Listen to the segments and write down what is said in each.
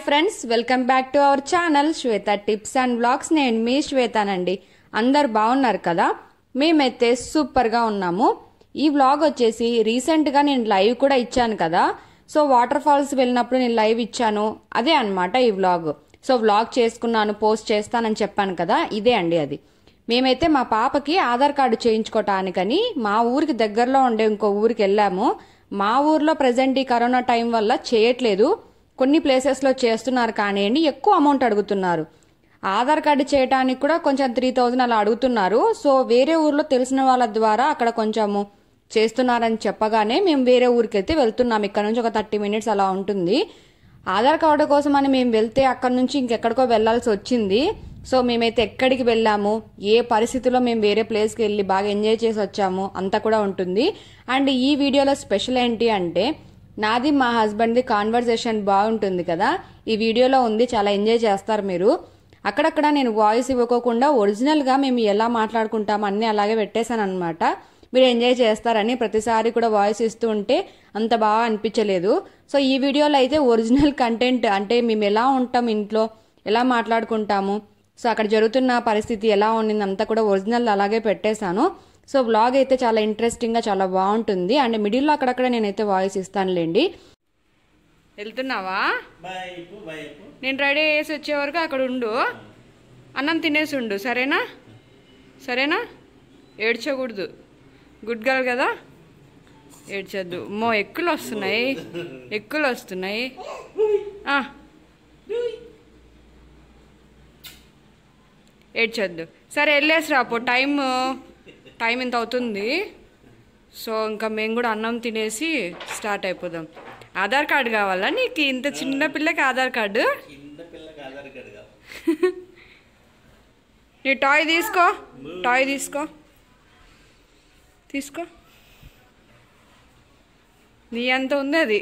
Friends welcome back to our channel Shweta tips and blogs నేను మీ శ్వేతానండి అందరు బాగున్నారు కదా మేమైతే సూపర్గా ఉన్నాము ఈ వ్లాగ్ వచ్చేసి రీసెంట్గా నేను లైవ్ కూడా ఇచ్చాను కదా సో వాటర్ ఫాల్స్ వెళ్ళినప్పుడు నేను లైవ్ ఇచ్చాను అదే అన్నమాట ఈ వ్లాగ్ సో వ్లాగ్ చేసుకున్నాను పోస్ట్ చేస్తానని చెప్పాను కదా ఇదే అండి అది మేమైతే మా పాపకి ఆధార్ కార్డు చేయించుకోవటానికని మా ఊరికి దగ్గరలో ఉండే ఇంకో ఊరికి వెళ్ళాము మా ఊర్లో ప్రజెంట్ ఈ కరోనా టైం వల్ల చేయట్లేదు కొన్ని ప్లేసెస్లో చేస్తున్నారు కానివ్వండి ఎక్కువ అమౌంట్ అడుగుతున్నారు ఆధార్ కార్డు చేయడానికి కూడా కొంచెం త్రీ థౌజండ్ అలా అడుగుతున్నారు సో వేరే ఊర్లో తెలిసిన వాళ్ళ ద్వారా అక్కడ కొంచెము చేస్తున్నారని చెప్పగానే మేము వేరే ఊరికి అయితే వెళ్తున్నాం ఇక్కడ నుంచి ఒక థర్టీ మినిట్స్ అలా ఉంటుంది ఆధార్ కార్డు కోసం అని మేము వెళ్తే అక్కడ నుంచి ఇంకెక్కడికో వెళ్లాల్సి వచ్చింది సో మేమైతే ఎక్కడికి వెళ్ళాము ఏ పరిస్థితిలో మేము వేరే ప్లేస్కి వెళ్ళి బాగా ఎంజాయ్ చేసి వచ్చాము అంతా కూడా ఉంటుంది అండ్ ఈ వీడియోలో స్పెషల్ ఏంటి అంటే నాది మా హస్బెండ్ది కాన్వర్సేషన్ బాగుంటుంది కదా ఈ వీడియోలో ఉంది చాలా ఎంజాయ్ చేస్తారు మీరు అక్కడక్కడ నేను వాయిస్ ఇవ్వకోకుండా ఒరిజినల్గా మేము ఎలా మాట్లాడుకుంటాం అన్నీ అలాగే పెట్టేశాను అనమాట మీరు ఎంజాయ్ చేస్తారని ప్రతిసారి కూడా వాయిస్ ఇస్తూ ఉంటే అంత బాగా అనిపించలేదు సో ఈ వీడియోలో అయితే ఒరిజినల్ కంటెంట్ అంటే మేము ఎలా ఉంటాం ఇంట్లో ఎలా మాట్లాడుకుంటాము సో అక్కడ జరుగుతున్న పరిస్థితి ఎలా ఉండింది అంతా కూడా ఒరిజినల్ అలాగే పెట్టేశాను సో బ్లాగ్ అయితే చాలా ఇంట్రెస్టింగ్గా చాలా బాగుంటుంది అండ్ మిడిల్లో అక్కడక్కడ నేనైతే వాయిస్ ఇస్తానులేండి వెళ్తున్నావా వైపు వైపు నేను రెడీ చేసి వచ్చే వరకు అక్కడ ఉండు అన్నం తినేసి ఉండు సరేనా సరేనా ఏడ్చకూడదు గుడ్ గర్ల్ కదా ఏడ్చొద్దు మో ఎక్కులు వస్తున్నాయి ఎక్కులు వస్తున్నాయి ఆ. ఏడ్చొద్దు సరే వెళ్ళేసి రాపో టైం టైం ఇంత అవుతుంది సో ఇంకా మేము కూడా అన్నం తినేసి స్టార్ట్ అయిపోదాం ఆధార్ కార్డు కావాలా నీకు ఇంత చిన్న పిల్లకి ఆధార్ కార్డు కింద పిల్లకి ఆధార్ కార్డు కావాలి నీ టాయ్ తీసుకో టాయ్ తీసుకో తీసుకో నీ అంత ఉంది అది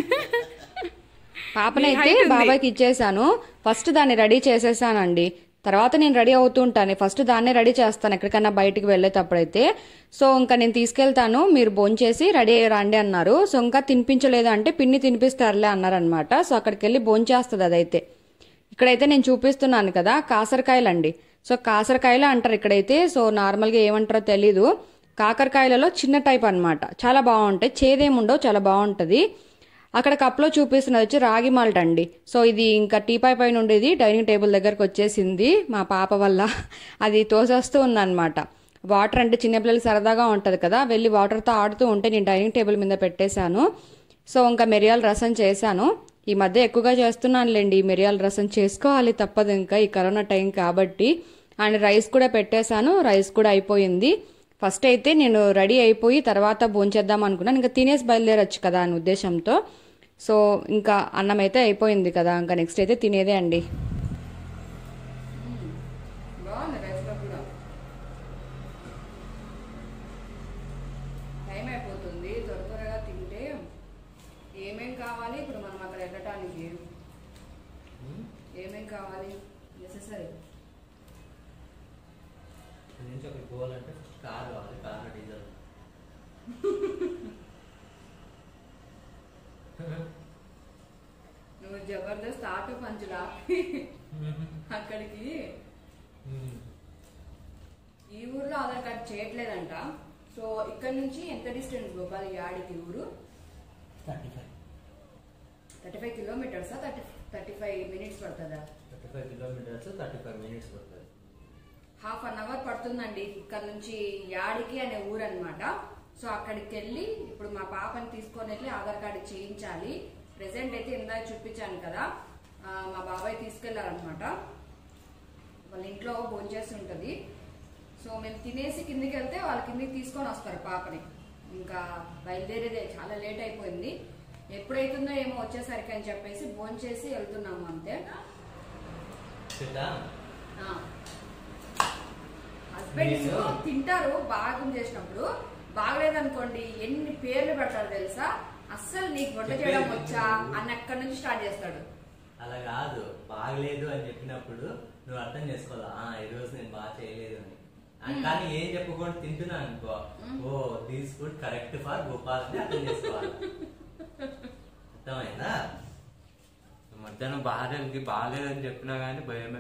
పాపనైతే height ఉంది. బాబాయ్కి ఇచ్చేసాను ఫస్ట్ దాన్ని రెడీ చేసేసానండి తర్వాత నేను రెడీ అవుతూ ఉంటాను ఫస్ట్ దాన్నే రెడీ చేస్తాను ఎక్కడికైనా బయటికి వెళ్ళేటప్పుడైతే సో ఇంకా నేను తీసుకెళ్తాను మీరు భోంచేసి రెడీ రండి అన్నారు సో ఇంకా తినిపించలేదు అంటే పిన్ని తినిపిస్తారులే అన్నారనమాట సో అక్కడికి వెళ్ళి భోంచేస్తుంది అదైతే ఇక్కడైతే నేను చూపిస్తున్నాను కదా కాసరకాయలండి సో కాసరకాయలు అంటారు ఇక్కడైతే సో నార్మల్గా ఏమంటారో తెలీదు కాకరకాయలలో చిన్న టైప్ అన్నమాట చాలా బాగుంటాయి చేదేముండవు చాలా బాగుంటుంది అక్కడ కప్లో చూపిస్తున్నది వచ్చి రాగి మాల్ట్ అండి సో ఇది ఇంకా టీపాయ్ పైన ఉండేది డైనింగ్ టేబుల్ దగ్గరకు వచ్చేసింది మా పాప వల్ల అది తోసేస్తూ ఉందన్నమాట వాటర్ అంటే చిన్నపిల్లలకి సరదాగా ఉంటుంది కదా వెళ్ళి వాటర్తో ఆడుతూ ఉంటే నేను డైనింగ్ టేబుల్ మీద పెట్టేశాను సో ఇంకా మిరియాల రసం చేశాను ఈ మధ్య ఎక్కువగా చేస్తున్నానులేండి ఈ మిరియాల రసం చేసుకోవాలి తప్పదు ఇంకా ఈ కరోనా టైం కాబట్టి అండ్ రైస్ కూడా పెట్టేశాను రైస్ కూడా అయిపోయింది ఫస్ట్ అయితే నేను రెడీ అయిపోయి తర్వాత భోంచేద్దాం అనుకున్నాను ఇంకా తినేసి బయలుదేరొచ్చు కదా అని ఉద్దేశంతో సో ఇంకా అన్నం అయితే అయిపోయింది కదా ఇంకా నెక్స్ట్ అయితే తినేదే అండి టైం అయిపోతుంది త్వర త్వరగా తింటే ఏమేం కావాలి ఇప్పుడు మనం అక్కడ వెళ్ళటానికి ఏమేం కావాలి నెససరీ ఇక్కడి నుంచి అక్కడికి పోవాలంటే కార్ కావాలి కార్ డీజిల్ నువ్వు జబర్దస్త్ ఆటో పంచులా అక్కడికి ఈ ఊర్లో ఆధార్ కార్డ్ చేయట్లేదంట సో ఇక్కడ నుంచి ఎంత డిస్టెన్స్ గోపాల్ ఈ ఆడికి ఊరు థర్టీ ఫైవ్ థర్టీ ఫైవ్ కిలోమీటర్సా థర్టీ థర్టీ ఫైవ్ మినిట్స్ పడుతుందా thirty five kilometres thirty five minutes పడుతుంది హాఫ్ అన్ అవర్ పడుతుందండి ఇక్కడ నుంచి యాడికి అనే ఊరు అనమాట సో అక్కడికి వెళ్ళి ఇప్పుడు మా పాపని తీసుకొని వెళ్ళి ఆధార్ కార్డు చేయించాలి ప్రెసెంట్ అయితే ఇందా చూపించాను కదా ఆ, మా బాబాయ్ తీసుకెళ్లారనమాట వాళ్ళ ఇంట్లో భోంచేసి ఉంటుంది సో మేము తినేసి కిందికి వెళ్తే వాళ్ళ కిందికి తీసుకొని వస్తారు పాపని ఇంకా బయలుదేరేదే చాలా లేట్ అయిపోయింది ఎప్పుడైతుందో ఏమో వచ్చేసరికి అని చెప్పేసి భోంచేసి వెళ్తున్నాము అంతే చూద్దా హస్బెండ్స్ నేను- తింటారు బాగా చేసినప్పుడు బాగలేదనుకోండి ఎన్ని పేర్లు పెడతారు తెలుసా అస్సలు నీకు వంట చేయడం చెప్పేది వచ్చా విను. అని అక్కడి నుంచి స్టార్ట్ చేస్తాడు అలా కాదు బాగలేదు అని చెప్పినప్పుడు నువ్వు అర్థం చేసుకోవాలా ఆ ఈ రోజు నేను బాగా చేయలేదు అని ఆ, కానీ ఏం చెప్పకుండా తింటున్నా అనుకో oh these food correct for Gopal అని అర్థం చేసుకోవాలి అర్థమైందా మధ్యాహ్నం భార్యకి బాగాలేదని చెప్పినా కానీ భయమే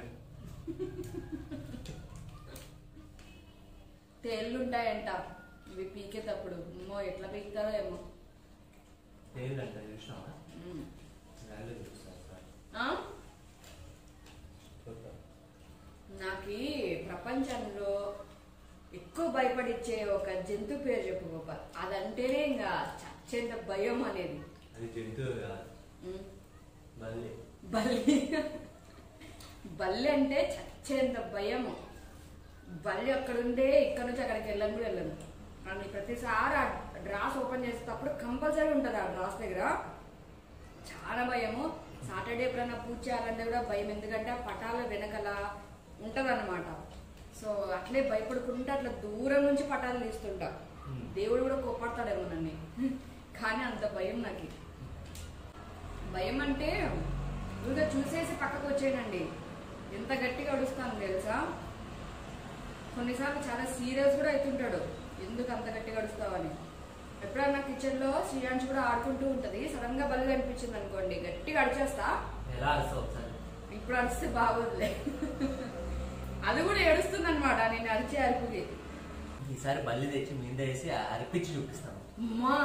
తేళ్ళు ఉంటాయంట ఇవి పీకేటప్పుడు అమ్మో ఎట్లా పీకుతారో ఏమో లేదంట చూసినావా వేరే చూస్తాను సార్. ఆ? చూద్దాం. నాకు ఈ ప్రపంచంలో ఎక్కువ భయపడిచ్చే ఒక జంతు పేరు చెప్పు గొప్ప అదంటేనే ఇంకా చచ్చేంత భయం అనేది అది జంతువు కాదు ఉమ్. బల్లి బల్లి బల్లి అంటే చచ్చేంత భయము బల్లి అక్కడ ఉండే ఇక్కడ నుంచి అక్కడికి వెళ్ళను కూడా వెళ్ళను కానీ ప్రతిసారి ఆ డ్రాస్ ఓపెన్ చేసేటప్పుడు కంపల్సరీ ఉంటుంది ఆ డ్రాస్ దగ్గర చాలా భయము సాటర్డే ఎప్పుడైనా పూజ చేయాలంటే కూడా భయం ఎందుకంటే ఆ పటాల వెనకల ఉంటదన్నమాట సో అట్లే భయపడుకుంటే అట్లా దూరం నుంచి పటాలు తీస్తుంటా Hmm. దేవుడు కూడా కోపడతాడేమో నన్ను కానీ అంత భయం నాకు భయం అంటే ఊరిగా చూసేసి పక్కకు వచ్చేయండి ఎంత గట్టిగా అడుస్తాను తెలుసా కొన్నిసార్లు చాలా సీరియస్ కూడా అవుతుంటాడు ఎందుకు అంత గట్టిగా అడుస్తావని ఎప్పుడన్నా కిచెన్ లో శ్రీయాంశ్ కూడా ఆడుకుంటూ ఉంటది సడన్ గా బలి అనిపించింది అనుకోండి గట్టిగా అడిచేస్తా ఎలా అరుస్తావు ఒకసారి ఇప్పుడు అరిస్తే బాగోదులే అది కూడా ఏడుస్తుంది అనమాట నేను అరిచే అరుపుకి ఈసారి బల్లి తెచ్చి మీద వేసి అరిపించి చూపిస్తాను అమ్మా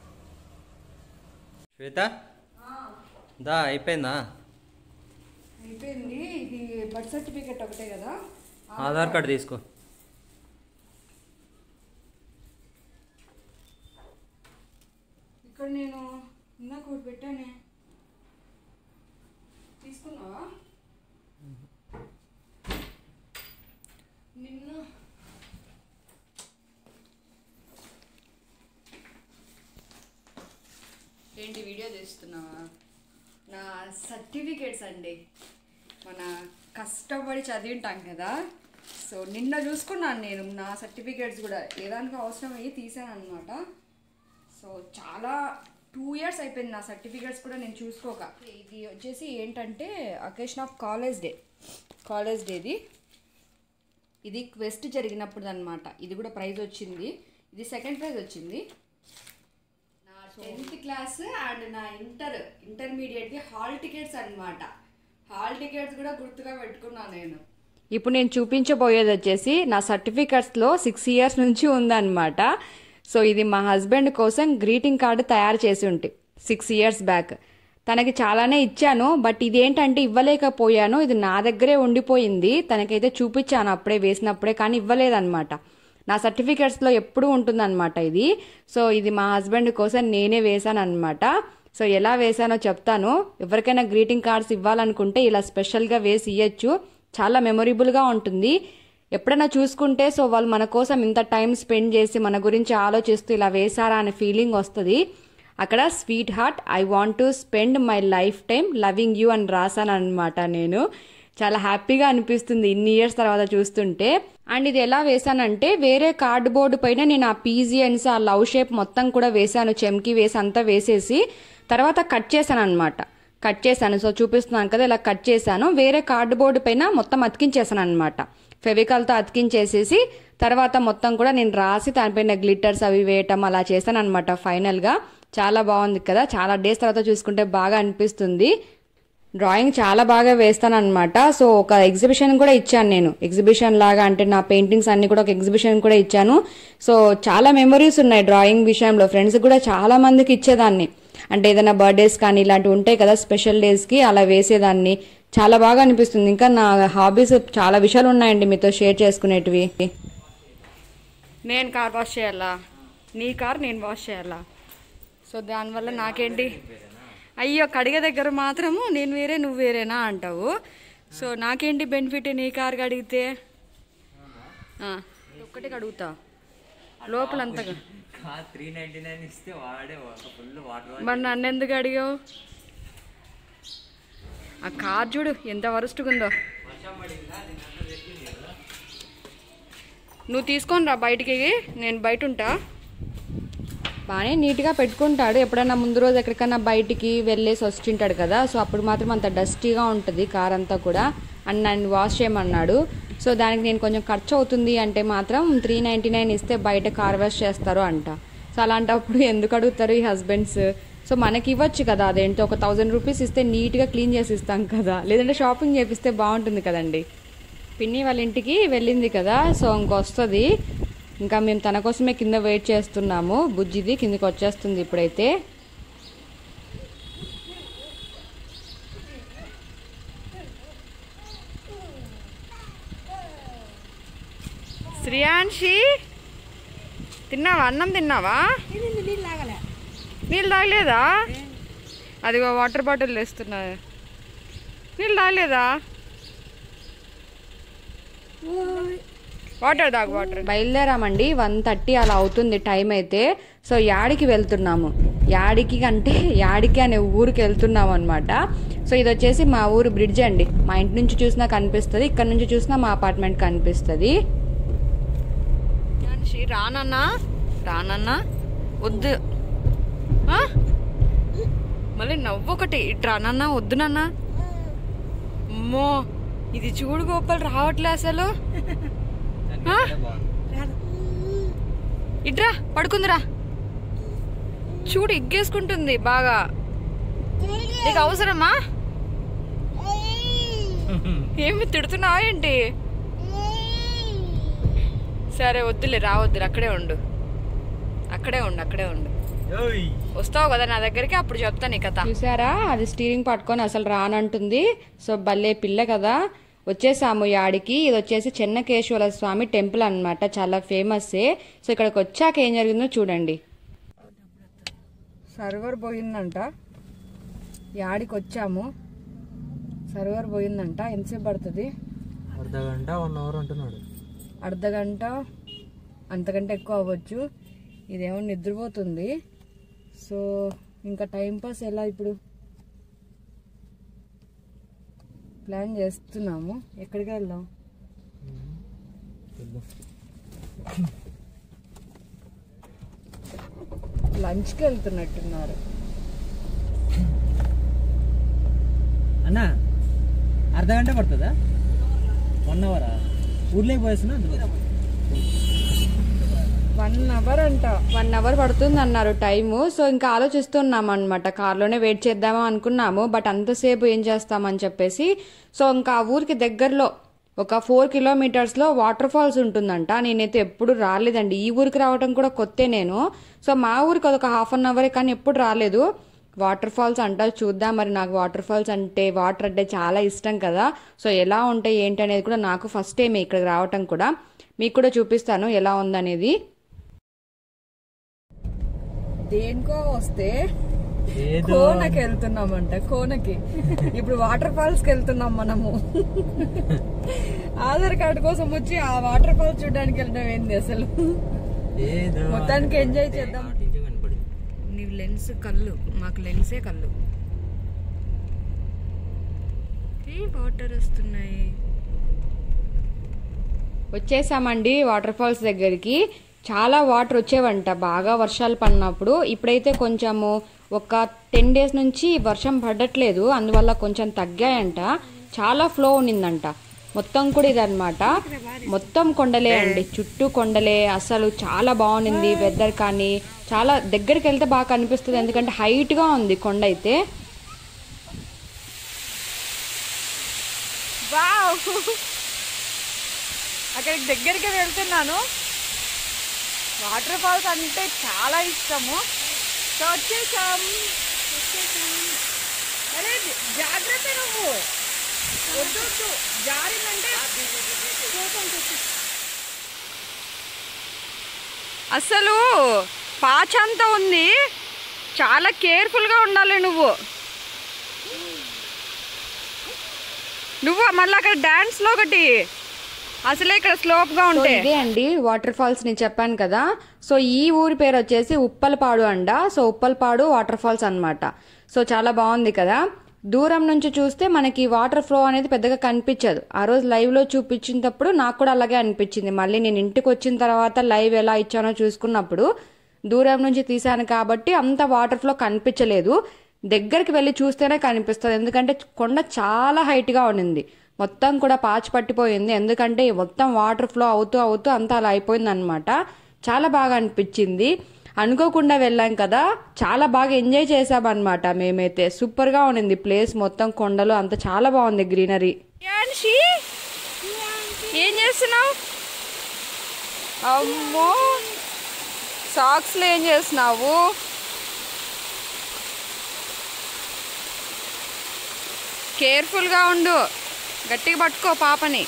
శ్వేత ఆ, దా అయిపోయిందా అయిపోయింది ఇది బర్త్ సర్టిఫికెట్ ఒకటే కదా ఆధార్ కార్డు తీసుకో ఇక్కడ నేను ఇందాక ఒకటి పెట్టానే తీసుకున్నావా నిన్న ఏంటి వీడియో తీస్తున్నావా నా సర్టిఫికేట్స్ అండి మన కష్టపడి చదివింటాం కదా సో నిన్న చూసుకున్నాను నేను నా సర్టిఫికేట్స్ కూడా ఏదానికి అవసరం అయ్యి తీసాను అనమాట సో చాలా టూ ఇయర్స్ అయిపోయింది నా సర్టిఫికేట్స్ కూడా నేను చూసుకోక ఇది వచ్చేసి ఏంటంటే occasion of college day college డేది ఇది క్వెస్ట్ జరిగినప్పుడు అనమాట ఇది కూడా ప్రైజ్ వచ్చింది ఇది సెకండ్ ప్రైజ్ వచ్చింది నా టెన్త్ క్లాస్ అండ్ నా ఇంటర్ ఇంటర్మీడియట్ది హాల్ టికెట్స్ అన్నమాట హాల్ టికెట్స్ కూడా గుర్తుగా పెట్టుకున్నాను నేను ఇప్పుడు నేను చూపించబోయేది వచ్చేసి నా సర్టిఫికెట్స్లో సిక్స్ ఇయర్స్ నుంచి ఉందన్నమాట సో ఇది మా హస్బెండ్ కోసం గ్రీటింగ్ కార్డు తయారు చేసి ఉంటే సిక్స్ ఇయర్స్ బ్యాక్ తనకి చాలానే ఇచ్చాను బట్ ఇదేంటంటే ఇవ్వలేకపోయాను ఇది నా దగ్గరే ఉండిపోయింది తనకైతే చూపించాను అప్పుడే వేసినప్పుడే కానీ ఇవ్వలేదన్నమాట నా సర్టిఫికెట్స్లో ఎప్పుడూ ఉంటుందన్నమాట ఇది సో ఇది మా హస్బెండ్ కోసం నేనే వేశాను అనమాట సో ఎలా వేశానో చెప్తాను ఎవరికైనా గ్రీటింగ్ కార్డ్స్ ఇవ్వాలనుకుంటే ఇలా స్పెషల్గా వేసి ఇవ్వచ్చు చాలా మెమొరబుల్గా ఉంటుంది ఎప్పుడైనా చూసుకుంటే సో వాళ్ళు మన కోసం ఇంత టైం స్పెండ్ చేసి మన గురించి ఆలోచిస్తూ ఇలా వేశారా అనే ఫీలింగ్ వస్తుంది అక్కడ sweetheart I want to spend my lifetime loving you అని రాశాను అనమాట నేను చాలా హ్యాపీగా అనిపిస్తుంది ఇన్ని ఇయర్స్ తర్వాత చూస్తుంటే అండ్ ఇది ఎలా వేసానంటే వేరే కార్డ్ బోర్డు పైన నేను ఆ పీజియన్స్ ఆ లవ్ షేప్ మొత్తం కూడా వేసాను చెమ్కి వేసి అంతా వేసేసి తర్వాత కట్ చేశాను అనమాట కట్ చేశాను సో చూపిస్తున్నాను కదా ఇలా కట్ చేశాను వేరే కార్డ్ బోర్డు పైన మొత్తం అతికించేసాను అనమాట ఫెవికాల్తో అతికించేసేసి తర్వాత మొత్తం కూడా నేను రాసి దానిపైన గ్లిటర్స్ అవి వేయటం అలా చేశాను అనమాట ఫైనల్గా చాలా బాగుంది కదా చాలా డేస్ తర్వాత చూసుకుంటే బాగా అనిపిస్తుంది డ్రాయింగ్ చాలా బాగా వేస్తాను అనమాట సో ఒక ఎగ్జిబిషన్ కూడా ఇచ్చాను నేను ఎగ్జిబిషన్ లాగా అంటే నా పెయింటింగ్స్ అన్ని కూడా ఒక ఎగ్జిబిషన్ కూడా ఇచ్చాను సో చాలా మెమరీస్ ఉన్నాయి డ్రాయింగ్ విషయంలో ఫ్రెండ్స్ కూడా చాలా మందికి ఇచ్చేదాన్ని అంటే ఏదైనా బర్త్డేస్ కానీ ఇలాంటివి ఉంటాయి కదా స్పెషల్ డేస్కి అలా వేసేదాన్ని చాలా బాగా అనిపిస్తుంది ఇంకా నా హాబీస్ చాలా విషయాలు ఉన్నాయండి మీతో షేర్ చేసుకునేటివి నేను కార్ వాష్ చేయాలా నీ కార్ నేను వాష్ చేయాలా సో దానివల్ల నాకేంటి అయ్యో కడిగే దగ్గర మాత్రము నేను వేరే నువ్వు వేరేనా అంటావు సో నాకేంటి బెనిఫిట్ నీ కార్ కడిగితే ఆ, ఒక్కటి కడుగుతా లోపలంతగా త్రీ నైన్టీ నైన్ ఇస్తే వాడే ఒక ఫుల్ వాటర్ మరి నన్ను ఎందుకు అడిగావు ఆ కార్ చూడు ఎంత వరస్ట్గా ఉందో వర్షం పడిందా నేను అంతా పెట్టింది కదా నువ్వు తీసుకొని రా బయటికి నేను బయట ఉంటా బాగానే నీట్గా పెట్టుకుంటాడు ఎప్పుడైనా ముందు రోజు ఎక్కడికైనా బయటికి వెళ్ళేసి వచ్చింటాడు కదా సో అప్పుడు మాత్రం అంత డస్టీగా ఉంటుంది కార్ అంతా కూడా అండ్ నన్ను వాష్ చేయమన్నాడు సో దానికి నేను కొంచెం ఖర్చు అవుతుంది అంటే మాత్రం త్రీ నైంటీ నైన్ ఇస్తే బయట కార్ వాష్ చేస్తారు అంట సో అలాంటప్పుడు ఎందుకు అడుగుతారు ఈ హస్బెండ్స్ సో మనకి ఇవ్వచ్చు కదా అదేంటో ఒక థౌజండ్ రూపీస్ ఇస్తే నీట్గా క్లీన్ చేసి ఇస్తాం కదా లేదంటే షాపింగ్ చేపిస్తే బాగుంటుంది కదండి పిన్ని వాళ్ళ ఇంటికి వెళ్ళింది కదా సో ఇంకొస్తుంది ఇంకా మేము తన కోసమే కింద వెయిట్ చేస్తున్నాము బుజ్జిది కిందకి వచ్చేస్తుంది ఇప్పుడైతే శ్రియాన్షి తిన్నావా అన్నం తిన్నావా నీళ్ళు తాగలేదా అదిగో వాటర్ బాటిల్ వేస్తున్నా నీళ్ళు తాగలేదా వాటర్ తాగు వాటర్ బయలుదేరామండి వన్ థర్టీ అలా అవుతుంది టైం అయితే సో యాడికి వెళ్తున్నాము యాడికి అంటే యాడికి అనే ఊరికి వెళ్తున్నాం అనమాట సో ఇది వచ్చేసి మా ఊరు బ్రిడ్జ్ అండి మా ఇంటి నుంచి చూసినా కనిపిస్తుంది ఇక్కడ నుంచి చూసినా మా అపార్ట్మెంట్ కనిపిస్తుంది మనిషి రానన్నా రానన్నా వద్దు ఆ? మళ్ళీ నవ్వొకటి ఇటు రానన్నా వద్దు నాన్న అమ్మో ఇది చూడు గోపాల్ రావట్లే అసలు ఆ? ఇట్రా పడుకుందిరా చూడు ఇగ్గేసుకుంటుంది బాగా నీకు అవసరమా ఏమి తిడుతున్నావా ఏంటి సరే వద్దులే రావద్దులే అక్కడే ఉండు అక్కడే ఉండు అక్కడే ఉండు వస్తావు కదా నా దగ్గరికి అప్పుడు చెప్తా నీ కథ చూసారా అది స్టీరింగ్ పట్టుకొని అసలు రానంటుంది సో భలే పిల్ల కదా వచ్చేసాము యాడికి ఇది వచ్చేసి చెన్నకేశ్వర స్వామి టెంపుల్ అన్నమాట చాలా ఫేమస్ సో ఇక్కడికి వచ్చాక ఏం జరిగిందో చూడండి సర్వర్ పోయిందంట యాడికి వచ్చాము సర్వర్ పోయిందంట ఎంతసేపు పడుతుంది అర్ధ గంట వన్ అవర్ అంటున్నాడు అర్ధ గంట అంతకంటే ఎక్కువ అవ్వచ్చు ఇదేమో నిద్రపోతుంది సో ఇంకా టైం పాస్ ఎలా ఇప్పుడు ప్లాన్ చేస్తున్నాము ఎక్కడికి వెళ్దాం లంచ్కి వెళ్తున్నట్టున్నారు అన్నా అర్ధ గంట పడుతుందా వన్ అవరా ఊర్లోకి పోయేస్తున్నా వన్ అవర్ అంట వన్ అవర్ పడుతుంది అన్నారు టైము సో ఇంకా ఆలోచిస్తున్నాం అనమాట కార్లోనే వెయిట్ చేద్దామా అనుకున్నాము బట్ అంతసేపు ఏం చేస్తామని చెప్పేసి సో ఇంకా ఆ ఊరికి దగ్గరలో ఒక ఫోర్ కిలోమీటర్స్లో వాటర్ ఫాల్స్ ఉంటుందంట నేనైతే ఎప్పుడు రాలేదండి ఈ ఊరికి రావడం కూడా కొత్తే నేను సో మా ఊరికి అదొక హాఫ్ అన్ అవరే కానీ ఎప్పుడు రాలేదు వాటర్ ఫాల్స్ అంటారు చూద్దాం మరి నాకు వాటర్ ఫాల్స్ అంటే వాటర్ అంటే చాలా ఇష్టం కదా సో ఎలా ఉంటాయి ఏంటి అనేది కూడా నాకు ఫస్ట్ టైం ఇక్కడికి రావటం కూడా మీకు కూడా చూపిస్తాను ఎలా ఉందనేది దేనికో వస్తే కోనకి వెళ్తున్నామంట కోనకి ఇప్పుడు వాటర్ ఫాల్స్ కి వెళ్తున్నాం మనము ఆధార్ కార్డు కోసం వచ్చి ఆ వాటర్ ఫాల్స్ చూడడానికి వెళ్ళడం ఏంది అసలు మొత్తానికి ఎంజాయ్ చేద్దాం నీ లెన్స్ కళ్ళు మాకు లెన్సే కళ్ళు ఏ వాటర్ వస్తున్నాయి వచ్చేసామండి వాటర్ ఫాల్స్ దగ్గరికి చాలా వాటర్ వచ్చేవంట బాగా వర్షాలు పడినప్పుడు ఇప్పుడైతే కొంచెము ఒక టెన్ డేస్ నుంచి వర్షం పడట్లేదు అందువల్ల కొంచెం తగ్గాయంట చాలా ఫ్లో ఉన్నిందంట మొత్తం కూడా ఇదన్నమాట మొత్తం కొండలే అండి చుట్టూ కొండలే అసలు చాలా బాగుంది వెదర్ కానీ చాలా దగ్గరికి వెళ్తే బాగా కనిపిస్తుంది ఎందుకంటే హైట్ గా ఉంది కొండ అయితే అక్కడికి దగ్గరికి వెళ్తున్నాను వాటర్ ఫాల్స్ అంటే చాలా ఇష్టము సో వచ్చేసాం వచ్చేసాం. అరే జాగ్రత్త నువ్వు వద్దు వద్దు. జారిందంటే అసలు పాచంతా ఉంది చాలా కేర్ఫుల్గా ఉండాలి నువ్వు నువ్వు మళ్ళీ అక్కడ డాన్స్ లో ఒకటి అసలే ఇక్కడ స్లోప్ గా ఉంటే ఇదే అండి వాటర్ ఫాల్స్ నేను చెప్పాను కదా సో ఈ ఊరి పేరు వచ్చేసి ఉప్పలపాడు అండ సో ఉప్పలపాడు వాటర్ ఫాల్స్ అన్నమాట సో చాలా బాగుంది కదా దూరం నుంచి చూస్తే మనకి వాటర్ ఫ్లో అనేది పెద్దగా కనిపించదు ఆ రోజు లైవ్ లో చూపించినప్పుడు నాకు కూడా అలాగే అనిపించింది మళ్ళీ నేను ఇంటికి వచ్చిన తర్వాత లైవ్ ఎలా ఇచ్చానో చూసుకున్నప్పుడు దూరం నుంచి తీసాను కాబట్టి అంత వాటర్ ఫ్లో కనిపించలేదు దగ్గరికి వెళ్ళి చూస్తేనే కనిపిస్తుంది ఎందుకంటే కొండ చాలా హైట్ గా ఉండింది మొత్తం కూడా పాచి పట్టిపోయింది ఎందుకంటే మొత్తం వాటర్ ఫ్లో అవుతూ అవుతూ అంతా అలా అయిపోయింది అనమాట చాలా బాగా అనిపించింది అనుకోకుండా వెళ్ళాం కదా చాలా బాగా ఎంజాయ్ చేసామన్నమాట మేమైతే సూపర్గా ఉండింది ప్లేస్ మొత్తం కొండలు అంత చాలా బాగుంది గ్రీనరీ ఏం చేస్తున్నావు అమ్మో సాక్స్లో ఏం చేస్తున్నావు కేర్ఫుల్గా ఉండు గట్టిగా పట్టుకో పాపని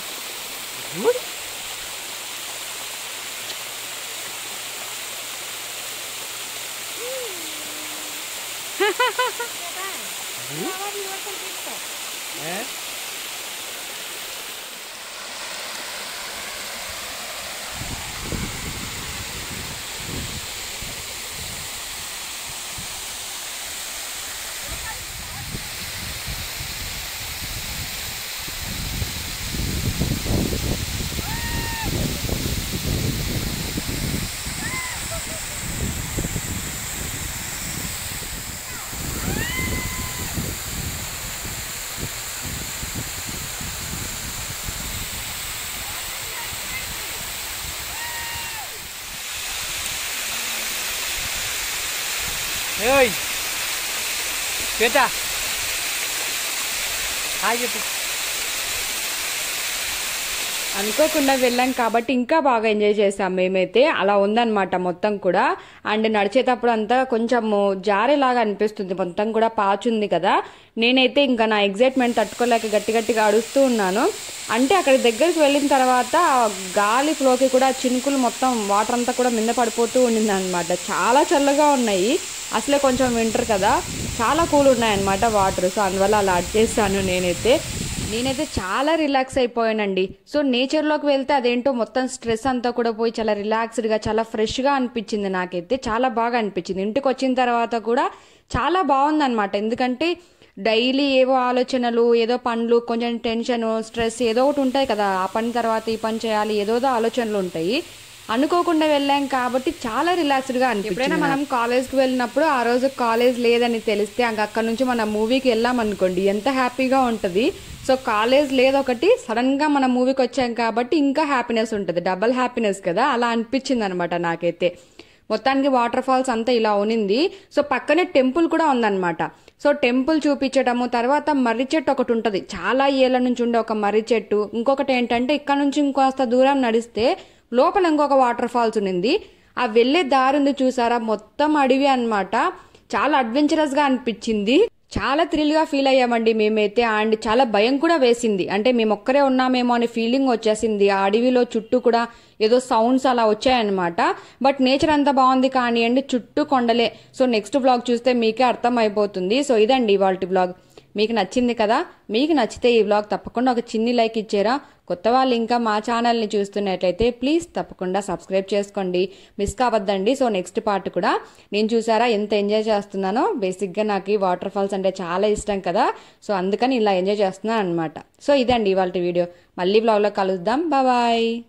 ఏయ్ శ్వేత హాయ్ చెప్పు అనుకోకుండా వెళ్ళాం కాబట్టి ఇంకా బాగా ఎంజాయ్ చేసాం మేమైతే అలా ఉందన్నమాట మొత్తం కూడా అండ్ నడిచేటప్పుడు అంతా కొంచెం జారేలాగా అనిపిస్తుంది మొత్తం కూడా పాచుంది కదా నేనైతే ఇంకా నా ఎగ్జైట్మెంట్ తట్టుకోలేక గట్టి గట్టిగా అడుస్తూ ఉన్నాను అంటే అక్కడ దగ్గరికి వెళ్ళిన తర్వాత ఆ గాలి ఫ్లోకి కూడా చినుకులు మొత్తం వాటర్ అంతా కూడా మింద పడిపోతూ ఉండింది అనమాట చాలా చల్లగా ఉన్నాయి అసలే కొంచెం వింటర్ కదా చాలా కూల్ ఉన్నాయన్నమాట వాటర్ సో అందువల్ల అలా చేస్తాను నేనైతే నేనైతే చాలా రిలాక్స్ అయిపోయానండి సో నేచర్లోకి వెళ్తే అదేంటో మొత్తం స్ట్రెస్ అంతా కూడా పోయి చాలా రిలాక్స్డ్గా చాలా ఫ్రెష్గా అనిపించింది నాకైతే చాలా బాగా అనిపించింది ఇంటికి వచ్చిన తర్వాత కూడా చాలా బాగుందన్నమాట ఎందుకంటే డైలీ ఏవో ఆలోచనలు ఏదో పనులు కొంచెం టెన్షన్ స్ట్రెస్ ఏదో ఒకటి ఉంటాయి కదా ఆ పని తర్వాత ఈ పని చేయాలి ఏదోదో ఆలోచనలు ఉంటాయి అనుకోకుండా వెళ్ళాం కాబట్టి చాలా రిలాక్స్డ్గా అనిపించింది ఎప్పుడైనా మనం కాలేజ్కి వెళ్ళినప్పుడు ఆ రోజు కాలేజ్ లేదని తెలిస్తే ఇంక అక్కడ నుంచి మనం మూవీకి వెళ్ళాం అనుకోండి ఎంత హ్యాపీగా ఉంటుంది సో కాలేజ్ లేదొకటి సడన్ గా మనం మూవీకి వచ్చాం కాబట్టి ఇంకా హ్యాపీనెస్ ఉంటుంది డబల్ హ్యాపీనెస్ కదా అలా అనిపించింది అనమాట నాకైతే మొత్తానికి వాటర్ ఫాల్స్ అంతా ఇలా ఉనింది సో పక్కనే టెంపుల్ కూడా ఉందన్నమాట సో టెంపుల్ చూపించడము తర్వాత మర్రి చెట్టు ఒకటి ఉంటుంది చాలా ఏళ్ళ నుంచి ఉండే ఒక మర్రి చెట్టు ఇంకొకటి ఏంటంటే ఇక్కడ నుంచి ఇంకొస్త దూరం నడిస్తే లోపల ఇంకొక వాటర్ ఫాల్స్ ఉన్నింది ఆ వెళ్ళే దారి ఉంది చూసారా మొత్తం అడవి అన్నమాట చాలా అడ్వెంచరస్ గా అనిపించింది చాలా థ్రిల్ గా ఫీల్ అయ్యామండి మేమైతే అండ్ చాలా భయం కూడా వేసింది అంటే మేము ఒక్కరే ఉన్నామేమో అనే ఫీలింగ్ వచ్చేసింది ఆ అడవిలో చుట్టూ కూడా ఏదో సౌండ్స్ అలా వచ్చాయన్నమాట బట్ నేచర్ అంతా బాగుంది కానివ్వండి చుట్టూ కొండలే సో నెక్స్ట్ వ్లాగ్ చూస్తే మీకే అర్థం అయిపోతుంది సో ఇదండి ఇవాళ వ్లాగ్ మీకు నచ్చింది కదా మీకు నచ్చితే ఈ వ్లాగ్ తప్పకుండా ఒక చిన్ని లైక్ ఇచ్చారా కొత్త వాళ్ళు ఇంకా మా ఛానల్ని చూస్తున్నట్లయితే ప్లీజ్ తప్పకుండా సబ్స్క్రైబ్ చేసుకోండి మిస్ కావద్దండి సో నెక్స్ట్ పార్ట్ కూడా నేను చూసారా ఎంత ఎంజాయ్ చేస్తున్నానో బేసిక్గా నాకు ఈ వాటర్ ఫాల్స్ అంటే చాలా ఇష్టం కదా సో అందుకని ఇలా ఎంజాయ్ చేస్తున్నాను అనమాట సో ఇదండి ఇవాళ వీడియో మళ్ళీ వ్లాగ్లో కలుద్దాం బాయ్